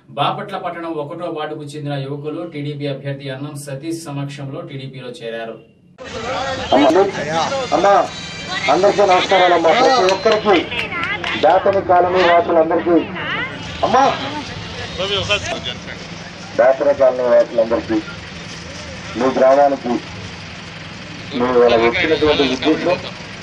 బాపట్ల పట్టణం ఒకటో వార్డుకు చెందిన యువకులు టీడీపీ అభ్యర్థి అన్నం సతీష్ సమక్షంలో టీడీపీలో చేరారు అమ్మా అందరికీ నమస్కారాలమ్మా ప్రతి ఒక్కరికి దాతని కాలనీ వాసులందరికీ అమ్మా దాతని కాలనీ వాసులందరికీ మీ గ్రామానికి మీ వాళ్ళ వచ్చినటువంటి ఉద్దేశం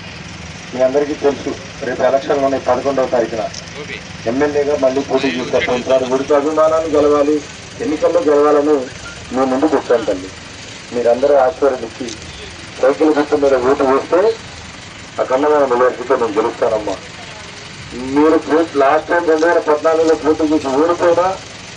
మీ అందరికీ తెలుసు రేపు ఎలక్షన్లు ఉన్నాయి పదకొండవ తారీఖున ఎమ్మెల్యేగా మళ్ళీ పోటీ చేస్తారు పోయినసారి గుడికి అభిమానాన్ని గెలవాలి ఎన్నికల్లో గెలవాలని మీ ముందుకు వచ్చాను తల్లి మీరందరూ ఆశీర్వదించి సైకిల్ గుర్తు మీద ఓటు వేస్తే ఆ కన్నమైన నిలబడితే నేను గెలుస్తానమ్మా మీరు లాస్ట్ టైం రెండు వేల పద్నాలుగులో పోటీ చేసి ఓడిపోయినా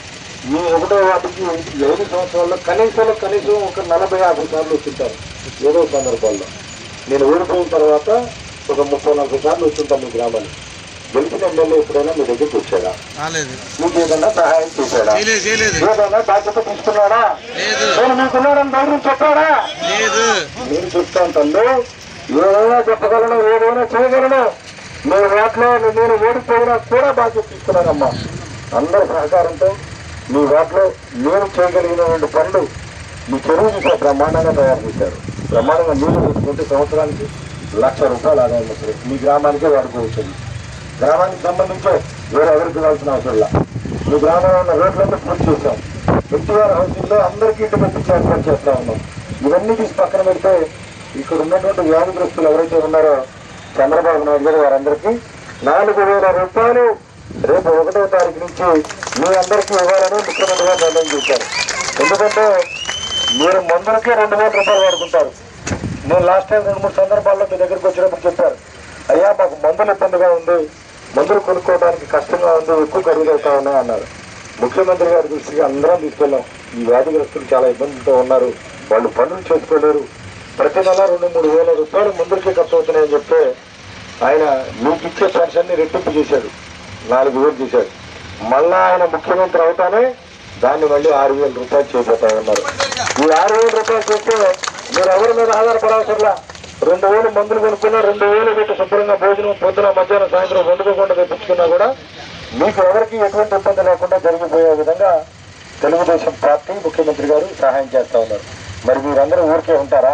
మీ ఒకటో వాటికి ఈ ఐదు సంవత్సరాల్లో కనీసంలో కనీసం ఒక నలభై యాభై సార్లు వచ్చింటారు ఏదో సందర్భాల్లో నేను ఓడిపోయిన తర్వాత ఒక ముప్పై నలభై సార్లు వచ్చింటాను మీ గ్రామానికి గెలిచిన ఎమ్మెల్యే ఎప్పుడైనా మీ దగ్గరికి వచ్చాడా రాలేదు మీకు ఏదైనా సహాయం చేశాడా చేయలేదు చేయలేదు ఏదైనా బాధ్యత తీసుకున్నాడా లేదు. నేను మీకున్నాడని ధైర్యం చెప్పాడా లేదు నేను చెప్తాను తల్లి ఏదైనా చెప్పగలను ఏదైనా చేయగలను మీ వాటిలో నేను ఓడిపోయినా కూడా బాధ్యత తీసుకున్నానమ్మా అందరి సహకారంతో మీ వాటిలో నేను చేయగలిగినటువంటి పనులు మీ చెరువు చూసే బ్రహ్మాండంగా తయారు చేశారు బ్రహ్మాండంగా నీళ్లు తీసుకుంటే సంవత్సరానికి లక్ష రూపాయలు ఆదాయం వస్తుంది మీ గ్రామానికే వాడుకోవచ్చు గ్రామానికి సంబంధించి వేరే ఎవరికి ఇవ్వాల్సిన అవసరం లేదు మీ గ్రామంలో ఉన్న రోడ్లన్నీ పూర్తి చేశాం ఎన్టీఆర్ హౌసింగ్ లో అందరికీ ఇంటి పెట్టి ఏర్పాటు చేస్తా ఉన్నాం ఇవన్నీ తీసి పక్కన పెడితే ఇక్కడ ఉన్నటువంటి వ్యాధిగ్రస్తులు ఎవరైతే ఉన్నారో చంద్రబాబు నాయుడు గారు వారందరికీ నాలుగు వేల రూపాయలు రేపు ఒకటో తారీఖు నుంచి మీ అందరికీ ఇవ్వాలని ముఖ్యమంత్రి గారు నిర్ణయం చేశారు ఎందుకంటే మీరు మందులకే రెండు వేల రూపాయలు వాడుకుంటారు నేను లాస్ట్ టైం రెండు మూడు సందర్భాల్లో మీ దగ్గరికి వచ్చినప్పుడు చెప్పారు అయ్యా మాకు మందులు ఇబ్బందిగా ఉంది మందులు కొనుక్కోవడానికి కష్టంగా ఉంది ఎక్కువ ఖరీదు అవుతా ఉన్నాయి అన్నారు ముఖ్యమంత్రి గారి దృష్టికి అందరం తీసుకెళ్ళాం ఈ వ్యాధిగ్రస్తులు చాలా ఇబ్బందులతో ఉన్నారు వాళ్ళు పనులు చేసుకోలేరు ప్రతి నెల రెండు మూడు వేల రూపాయలు మందులకే ఖర్చు అవుతున్నాయని చెప్తే ఆయన మీకు ఇచ్చే పెన్షన్ని రెట్టింపు చేశాడు నాలుగు వేలు చేశాడు మళ్ళా ఆయన ముఖ్యమంత్రి అవుతానే దాన్ని మళ్ళీ ఆరు వేల రూపాయలు చేయబోతామన్నారు ఈ ఆరు వేల రూపాయలు చేస్తే మీరు ఎవరి మీద ఆధారపడవసరలా రెండు వేలు మందులు కొనుక్కున్నా రెండు వేలు పెట్టి శుభ్రంగా భోజనం పొద్దున మధ్యాహ్నం సాయంత్రం వండుకోకుండా తెప్పించుకున్నా కూడా మీకు ఎవరికి ఎటువంటి ఇబ్బంది లేకుండా జరిగిపోయే విధంగా తెలుగుదేశం పార్టీ ముఖ్యమంత్రి గారు సహాయం చేస్తా ఉన్నారు మరి మీరందరూ ఊరికే ఉంటారా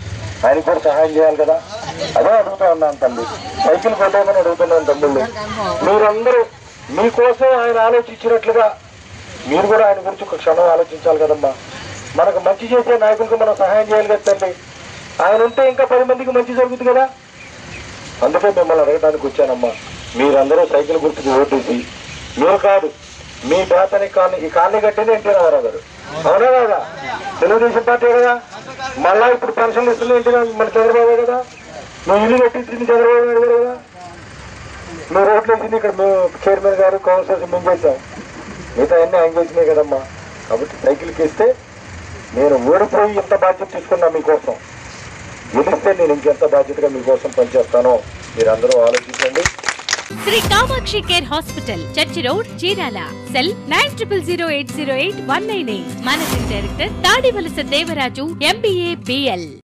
ఆయన కూడా సహాయం చేయాలి కదా అదే అడుగుతా ఉన్నాను తల్లి సైకిల్ కొట్టేమని అడుగుతున్నాను తమ్ముళ్ళు మీరందరూ మీకోసం ఆయన ఆలోచించినట్లుగా మీరు కూడా ఆయన గురించి ఒక క్షణం ఆలోచించాలి కదమ్మా మనకు మంచి చేసే నాయకులకు మనం సహాయం చేయాలి కదా తల్లి ఆయన ఉంటే ఇంకా పది మందికి మంచి జరుగుతుంది కదా అందుకే మిమ్మల్ని అడగడానికి వచ్చానమ్మా మీరందరూ సైకిల్ గుర్తుకు ఓటేసి మీరు కాదు మీ బేతని కాలనీ ఈ కాలనీ కట్టింది ఎన్టీ రామారావు గారు అవునా కదా తెలుగుదేశం పార్టీ కదా మళ్ళా ఇప్పుడు పెన్షన్లు ఇస్తుంది ఏంటి మన చంద్రబాబు కదా నువ్వు ఇల్లు కట్టించింది చంద్రబాబు నాయుడు గారు కదా నువ్వు రోడ్లు వేసింది ఇక్కడ మేము చైర్మన్ గారు కౌన్సిలర్స్ మేము చేసాం మిగతా అన్ని ఆయన చేసినాయి కదమ్మా కాబట్టి సైకిల్కి ఇస్తే నేను ఓడిపోయి ఎంత బాధ్యత తీసుకున్నా మీకోసం గెలిస్తే నేను ఇంకెంత బాధ్యతగా మీకోసం పనిచేస్తానో మీరందరూ ఆలోచించండి Shri Kamakshi care hospital church road Chirala cell nine triple zero eight zero eight one nine eight managing director Tadivalasa Devaraju MBA BL